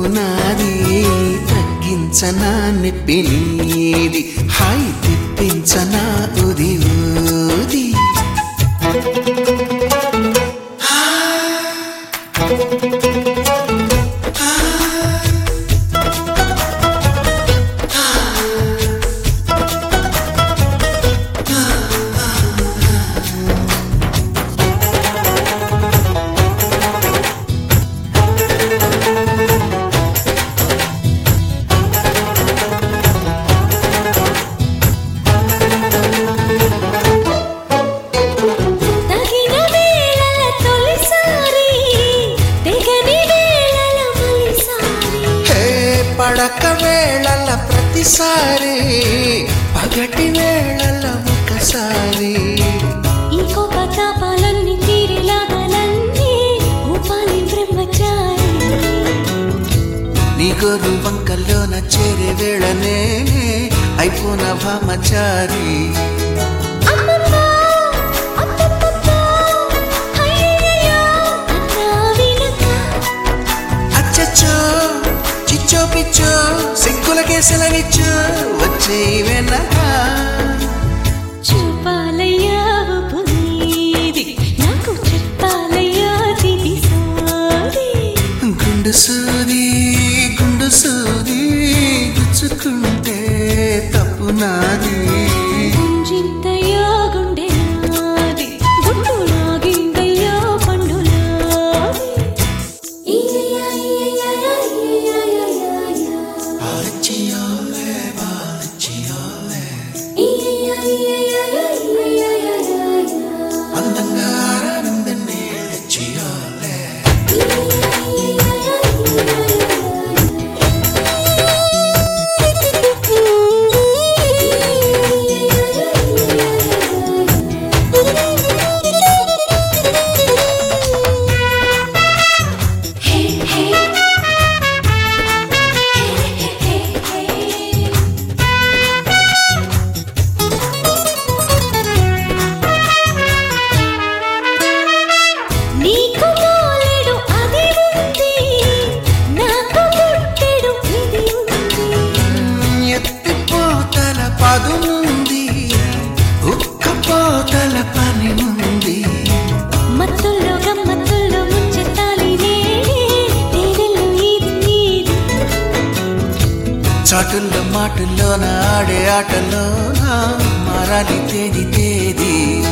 తప్పు నాది తగ్గించనా నొప్పి నీది హాయి తిప్పించనా ఉది ఊది తగిన వేళల తొలిసారి తెగని వేళల మలిసారి హే పడక వేళల ప్రతిసారి పగటి వేళల ఒకసారి ఇంకో పతాపాలన్నీ తీరేలాగాలన్నీ ఊపాలి బ్రహ్మచారి నీ గోరు వంకల్లోన చేరే వేళనే అయిపోన భామచారి అమ్మమ్మ, అత్తమ్మమ్మ, అయ్యయ్యో, అన్నా వినక. అచ్చచ్చో చిచ్చో పిచ్చో సిగ్గుల కేసులనిచ్చో వచ్చే వెనక చూపాలయ్యా ఊపు నీది, నాకు చెప్పాలయ్యా తిది సాది. గుండు సూది గుండు సూది గుచ్చుకుంటే తప్పు నాది గుంజింతయ్యా గుండె నాది, గుండు లాగిందయ్యా పండు నాది. ఇయ్యయ్యా, ఇయ్యయ్యా, ఇయ్యయ్యా, బాలచియోలే, బాలచియోలే, ఇయ్యయ్యా, ఇయ్యయ్యా, ఇయ్యయ్యా, అందంగా ఆనందనే చియోలే. నీకు మోలెడు అది ఉంది నాకు పుట్టెడు ఇది ఉంది ఎత్తిపోతల పదునుంది ఉక్కపోతల పని ఉంది మత్తుల్లో గమ్మత్తుల్లో ముంచెత్తాలి నేనే తేనెల్లో ఇది నీది చాటుల్లో మాటుల్లోన ఆడే ఆటలోన మారాలి తేది తేది